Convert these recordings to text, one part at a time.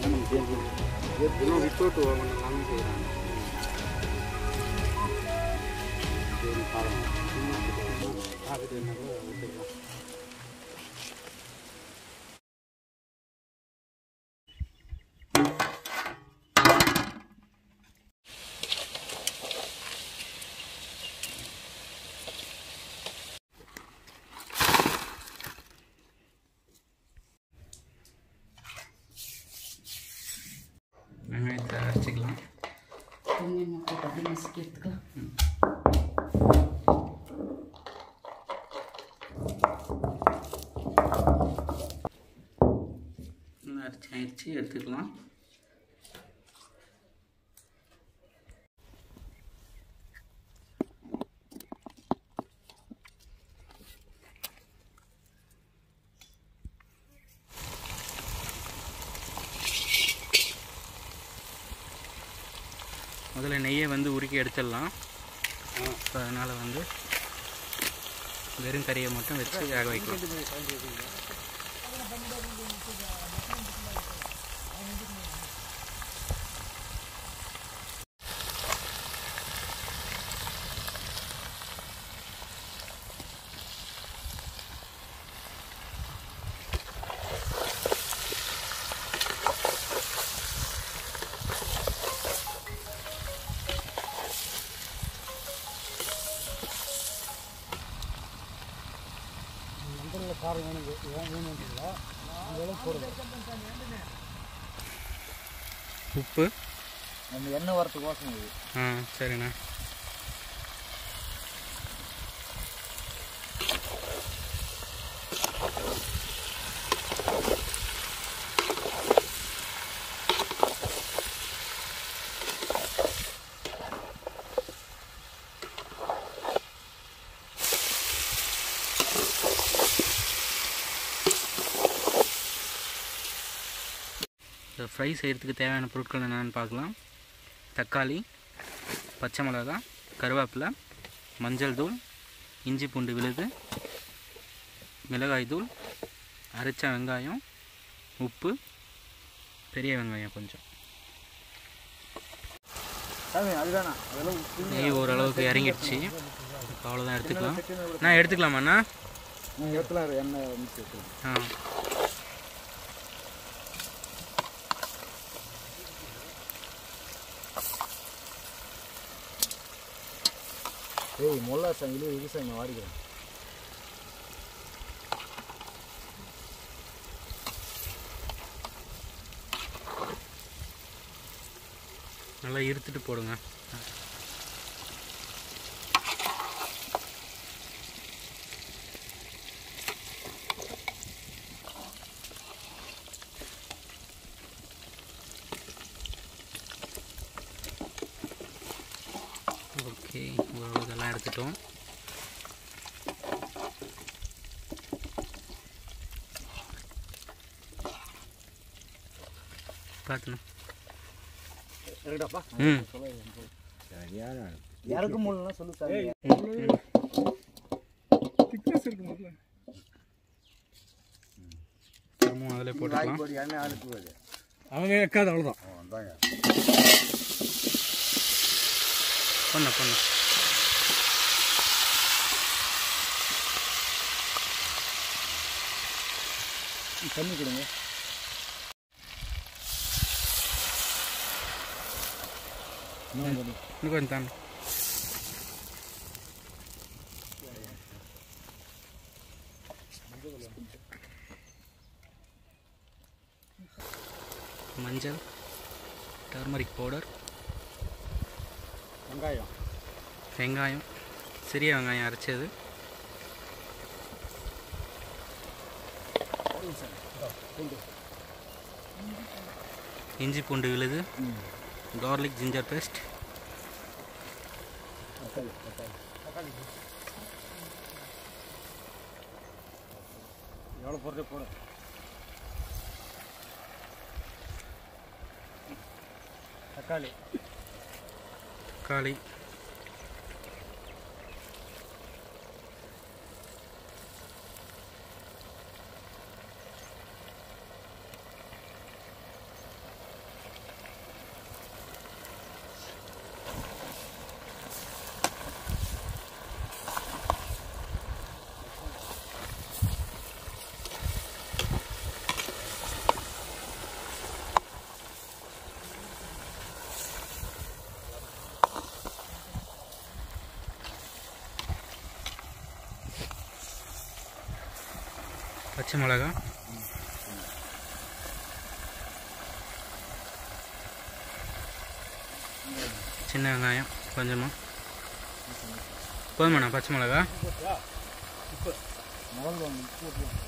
இன்னும் ரிப்போர்ட் பண்ணலாம்னு செய்கிறாங்க சரி பாருங்க பார்த்துட்டு என்ன கூட விட்டுக்கலாம் வெங்காயத்தை அரைச்சிக்கலாம் வெங்காயம் போட்டு அப்படியே நசுக்கி எடுத்துக்கலாம் நல்லா அரைச்சி ஆயிடுச்சு எடுத்துக்கலாம் முதல்ல நெய்யை வந்து உருக்கி எடுத்துடலாம் ஸோ அதனால் வந்து வெறும் கறியை மட்டும் வச்சு வேக வைக்கலாம் உப்பு அந்த எண்ணெய் வரத்துக்கோசம் இது ஆ சரிண்ணா இந்த ஃப்ரை செய்கிறதுக்கு தேவையான பொருட்கள் என்னென்னு பார்க்கலாம் தக்காளி பச்சை மிளகா கருவேப்பிலை மஞ்சள் தூள் இஞ்சி பூண்டு விழுது மிளகாய் தூள் அரைச்ச வெங்காயம் உப்பு பெரிய வெங்காயம் கொஞ்சம் சாமி அதுதானா அதெல்லாம் உப்பு நெய் ஓரளவுக்கு இறங்கிடுச்சு இப்போ அவ்வளோதான் எடுத்துக்கலாம் நான் எடுத்துக்கலாமாண்ணா நீங்கள் எடுத்துலாம் எண்ணெய் மிக்ஸ் எடுத்துலாம் ஆ ஏய் மொல்லா சாமி இது இது சாமி நான் வாடிக்கிறேன் நல்லா இருத்துட்டு போடுங்க ஓகே ஓரளவுக்கு எல்லாம் எடுத்துட்டோம் பார்த்துணும் இருக்கட்டாப்பா ம் இறக்க முடியலன்னா சொல்லு சாமி திரும்பவும் அதில் போட்டுக்கலாம் போட்டு எண்ணெய் அனுப்புவது அவங்க வைக்காது அவ்வளோதான் வந்தாங்க பண்ண பண்ண தண்ணி கொடுங்க இன்னும் கொஞ்சம் தாங்க மஞ்சள் டர்மரிக் பவுடர் வெங்காயம் வெங்காயம் சிறிய வெங்காயம் அரைச்சது இஞ்சி பூண்டு விழுது கார்லிக் ஜிஞ்சர் பேஸ்ட் தக்காளி தக்காளி எவ்வளோ போடுறது போடு தக்காளி தக்காளி பச்சை மிளகா சின்ன வெங்காயம் கொஞ்சமாக போதுமாண்ணா பச்சை மிளகா முதல்ல ஒன்று உப்பு போட்டு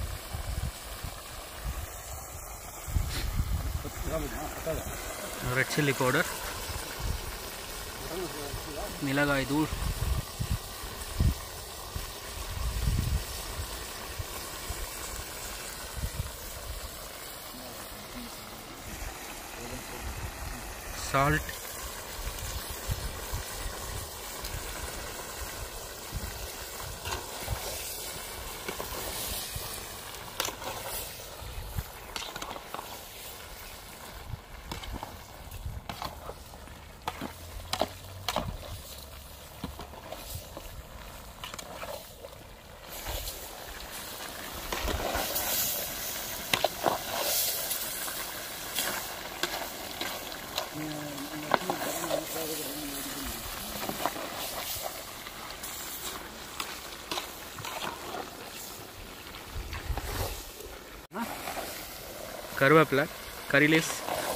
ரெட் சில்லி பவுடர் மிளகாய் தூள் சால்ட் கருவேப்பிலை கறி லீஸ்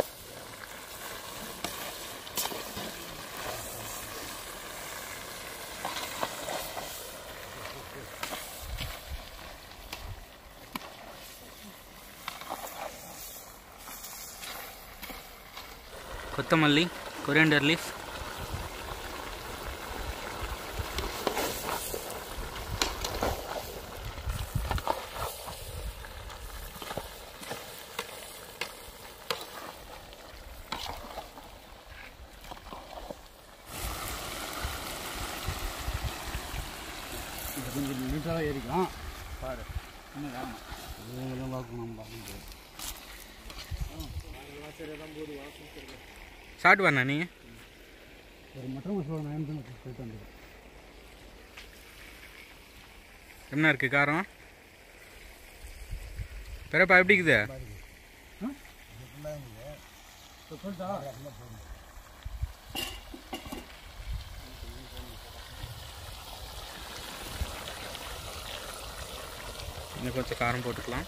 கொத்தமல்லி கொரியண்டர் லீஃப் இது கொஞ்சம் நீட்டாக ஏறிக்கும் பாரு என்ன காரணம் இதெல்லாம் பார்க்கணும் பார்க்க சாப்பிட்டு வரண்ணா நீங்கள் ஒரு மட்டன் மசாலா நான் தான் போயிட்டு வந்தது என்ன இருக்குது காரம் பெரியப்பா எப்படி இருக்குது சொல்லிட்டா இன்னும் கொஞ்சம் காரம் போட்டுக்கலாம்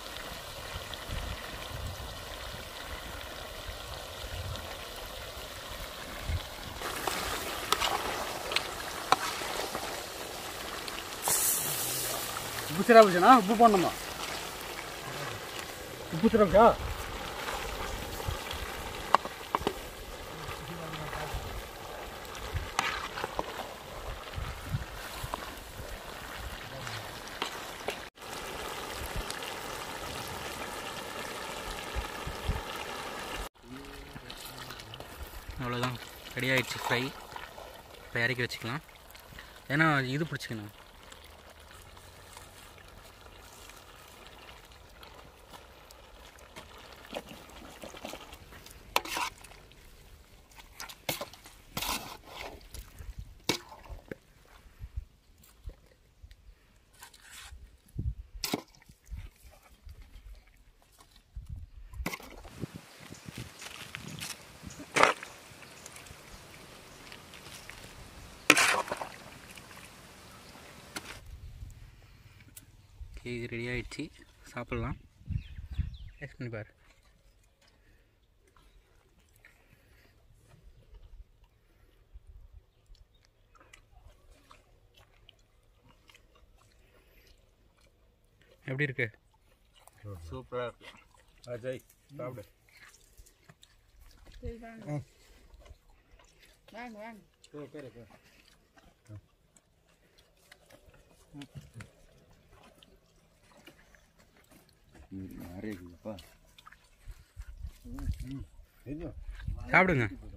உப்பு சிரா போச்சுனா உப்பு போடணுமா உப்பு சிரப்பா அவ்வளோதான் ரெடி ஆயிடுச்சு ஃப்ரை இப்போ இறக்கி வச்சுக்கலாம் ஏன்னா இது பிடிச்சிக்கணும் ஓகே இது ரெடி ஆயிடுச்சு சாப்பிட்லாம் டேஸ்ட் பண்ணி பாரு எப்படி இருக்கு சூப்பராக இருக்கு அஜய் சாப்பிடு வாங்க வாங்க நிறைய இருக்குதுப்பா சாப்பிடுங்க